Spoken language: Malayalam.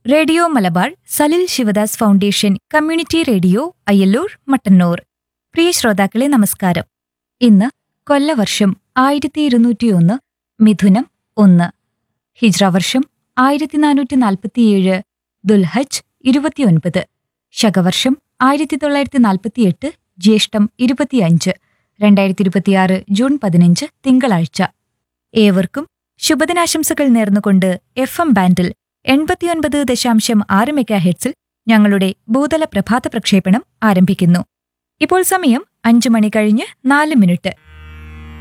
radio Malabar Salil Sivadas foundation community radio Ayyallur Mattannur പ്രിയ ശ്രോതാക്കളെ നമസ്കാരം ഇന്ന് കൊല്ലവർഷം ആയിരത്തി ഇരുന്നൂറ്റിയൊന്ന് മിഥുനം ഒന്ന് ഹിജ്ര വർഷം ആയിരത്തി നാനൂറ്റി നാൽപ്പത്തിയേഴ് ദുൽഹജ് ഇരുപത്തിയൊൻപത് ശകവർഷം ആയിരത്തി തൊള്ളായിരത്തി നാൽപ്പത്തിയെട്ട് ജ്യേഷ്ഠം ഇരുപത്തിയഞ്ച് രണ്ടായിരത്തി ഇരുപത്തിയാറ് ജൂൺ പതിനഞ്ച് തിങ്കളാഴ്ച ഏവർക്കും ശുഭദിനാശംസകൾ നേർന്നുകൊണ്ട് എഫ് എം ബാൻഡിൽ എൺപത്തിയൊൻപത് ദശാംശം ആറ് മെഗാ ഹെഡ്സിൽ ഞങ്ങളുടെ ഭൂതല പ്രഭാത പ്രക്ഷേപണം ആരംഭിക്കുന്നു ഇപ്പോൾ സമയം അഞ്ചു മണി കഴിഞ്ഞ് നാല് മിനിറ്റ്